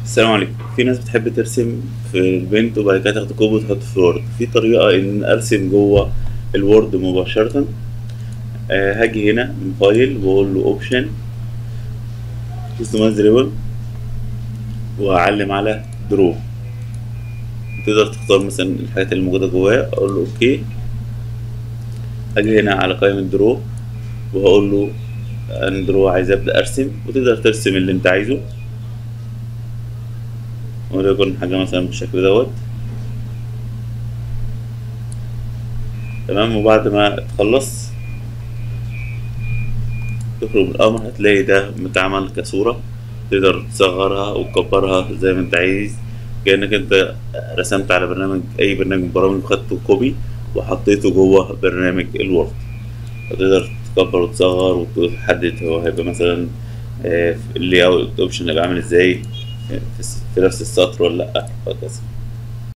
السلام عليكم في ناس بتحب ترسم في البنت وبعد كده تاخد كوب وتحط في الوورد في طريقة ان ارسم جوه الوورد مباشرة آه هاجي هنا من فايل واقول له اوبشن كستمايز ريبل وهعلم على درو تقدر تختار مثلا الحاجات اللي موجودة جواه اقول له اوكي اجي هنا على قائمة درو وهقول له ان درو عايز ابدا ارسم وتقدر ترسم اللي انت عايزه وليكن حاجة مثلا بالشكل دوت تمام وبعد ما تخلص تخرج من الأمر هتلاقي ده متعمل كصورة تقدر تصغرها وتكبرها زي ما انت عايز كأنك انت رسمت على برنامج أي برنامج من برامج وخدته كوبي وحطيته جوه برنامج الوورد فتقدر تكبر وتصغر وتحدد هو هيبقى مثلا اللي اوت اوبشن هيبقى عامل ازاي في نفس السطر ولا لأ وهكذا